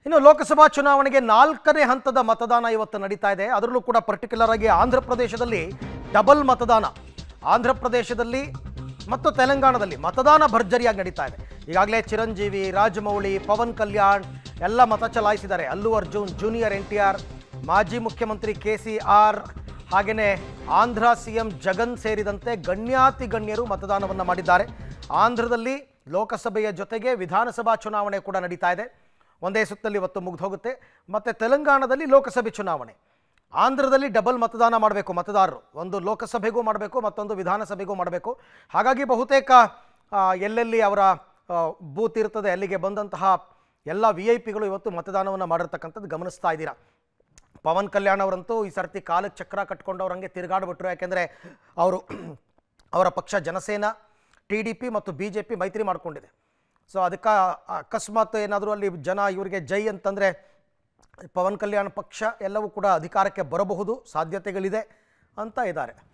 ಇನ್ನು ಲೋಕಸಭಾ ಚುನಾವಣೆಗೆ ನಾಲ್ಕನೇ ಹಂತದ ಮತದಾನ ಇವತ್ತು ನಡೀತಾ ಇದೆ ಅದರಲ್ಲೂ ಕೂಡ ಪರ್ಟಿಕ್ಯುಲರ್ ಆಗಿ ಆಂಧ್ರ ಪ್ರದೇಶದಲ್ಲಿ ಡಬಲ್ ಮತದಾನ ಆಂಧ್ರ ಪ್ರದೇಶದಲ್ಲಿ ಮತ್ತು ತೆಲಂಗಾಣದಲ್ಲಿ ಮತದಾನ ಭರ್ಜರಿಯಾಗಿ ನಡೀತಾ ಇದೆ ಈಗಾಗಲೇ ಚಿರಂಜೀವಿ ರಾಜಮೌಳಿ ಪವನ್ ಕಲ್ಯಾಣ್ ಎಲ್ಲ ಮತ ಚಲಾಯಿಸಿದ್ದಾರೆ Allu Arjun junior N T R ಮಾಜಿ ಮುಖ್ಯಮಂತ್ರಿ ಕೆ ಸಿ ಆರ್ ಹಾಗೆಯೇ ಆಂಧ್ರ ಸಿ ಎಂ ಜಗನ್ ಸೇರಿದಂತೆ ಗಣ್ಯಾತಿ ಗಣ್ಯರು ಮತದಾನವನ್ನು ಮಾಡಿದ್ದಾರೆ ಆಂಧ್ರದಲ್ಲಿ ಲೋಕಸಭೆಯ ಜೊತೆಗೆ ವಿಧಾನಸಭಾ ಚುನಾವಣೆ ಕೂಡ ನಡೀತಾ ಇದೆ ಒಂದೇ ಸುತ್ತಲ್ಲಿ ಇವತ್ತು ಮುಗಿದು ಹೋಗುತ್ತೆ ಮತ್ತು ತೆಲಂಗಾಣದಲ್ಲಿ ಲೋಕಸಭೆ ಚುನಾವಣೆ ಆಂಧ್ರದಲ್ಲಿ ಡಬಲ್ ಮತದಾನ ಮಾಡಬೇಕು ಮತದಾರರು ಒಂದು ಲೋಕಸಭೆಗೂ ಮಾಡಬೇಕು ಮತ್ತೊಂದು ವಿಧಾನಸಭೆಗೂ ಮಾಡಬೇಕು ಹಾಗಾಗಿ ಬಹುತೇಕ ಆ, ಎಲ್ಲೆಲ್ಲಿ ಅವರ ಆ, ಬೂತ್ ಇರ್ತದೆ ಅಲ್ಲಿಗೆ ಬಂದಂತಹ ಎಲ್ಲ ವಿ ಐ ಪಿಗಳು ಇವತ್ತು ಮತದಾನವನ್ನು ಮಾಡಿರ್ತಕ್ಕಂಥದ್ದು ಗಮನಿಸ್ತಾ ಇದ್ದೀರಾ ಪವನ್ ಕಲ್ಯಾಣ್ ಅವರಂತೂ ಈ ಸರ್ತಿ ಕಾಲಕ್ಕೆ ಚಕ್ರ ಕಟ್ಕೊಂಡು ಅವ್ರು ಹಂಗೆ ತಿರುಗಾಡ್ಬಿಟ್ರು ಯಾಕೆಂದರೆ ಅವರು ಅವರ ಪಕ್ಷ ಜನಸೇನಾ ಟಿ ಡಿ ಪಿ ಮತ್ತು ಬಿ ಜೆ ಪಿ ಮೈತ್ರಿ ಮಾಡಿಕೊಂಡಿದೆ ಸೊ ಅದಕ್ಕೆ ಅಕಸ್ಮಾತ್ ಏನಾದರೂ ಅಲ್ಲಿ ಜನ ಇವರಿಗೆ ಜೈ ಅಂತಂದರೆ ಪವನ್ ಕಲ್ಯಾಣ್ ಪಕ್ಷ ಎಲ್ಲವೂ ಕೂಡ ಅಧಿಕಾರಕ್ಕೆ ಬರಬಹುದು ಸಾಧ್ಯತೆಗಳಿದೆ ಅಂತ ಇದ್ದಾರೆ